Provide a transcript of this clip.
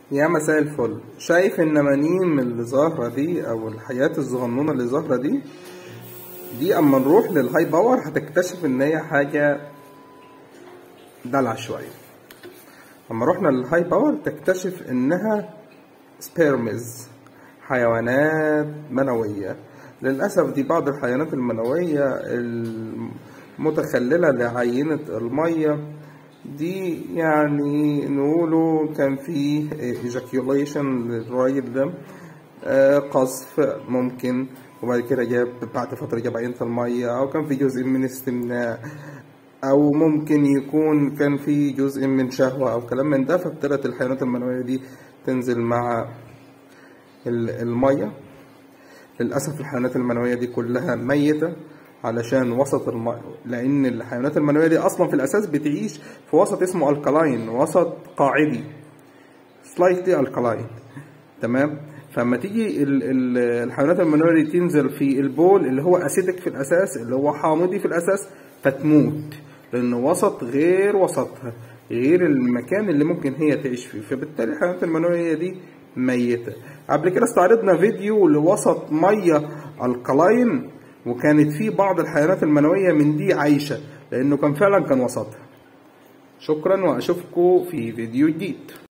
يا مساء الفل شايف النمانيم اللي ظاهرة دي أو الحياة الصغنونة اللي ظاهرة دي دي أما نروح للهاي باور هتكتشف إن هي حاجة دلع شوية أما رحنا للهاي باور تكتشف إنها سبيرمز حيوانات منوية للأسف دي بعض الحيوانات المنوية المتخللة لعينة المية دي يعني نقوله كان في ejaculation للراجل ده آه، قذف ممكن وبعد كده جاب بعد فترة جاب عينة المية أو كان في جزء من استمناء أو ممكن يكون كان في جزء من شهوة أو كلام من ده فابتدت الحيوانات المنوية دي تنزل مع ال- المية للأسف الحيوانات المنوية دي كلها ميتة علشان وسط الماء لأن الحيوانات المنوية دي أصلا في الأساس بتعيش في وسط اسمه الكلاين وسط قاعدي سلايتلي الكلاين تمام فلما تيجي ال- ال- الحيوانات المنوية دي تنزل في البول اللي هو أسيدك في الأساس اللي هو حامضي في الأساس فتموت لأن وسط غير وسطها غير المكان اللي ممكن هي تعيش فيه فبالتالي الحيوانات المنوية دي ميتة قبل كده استعرضنا فيديو لوسط مية الكلاين وكانت فيه بعض الحيوانات المنوية من دي عايشة لأنه كان فعلا كان وسطها شكرا وأشوفكم في فيديو جديد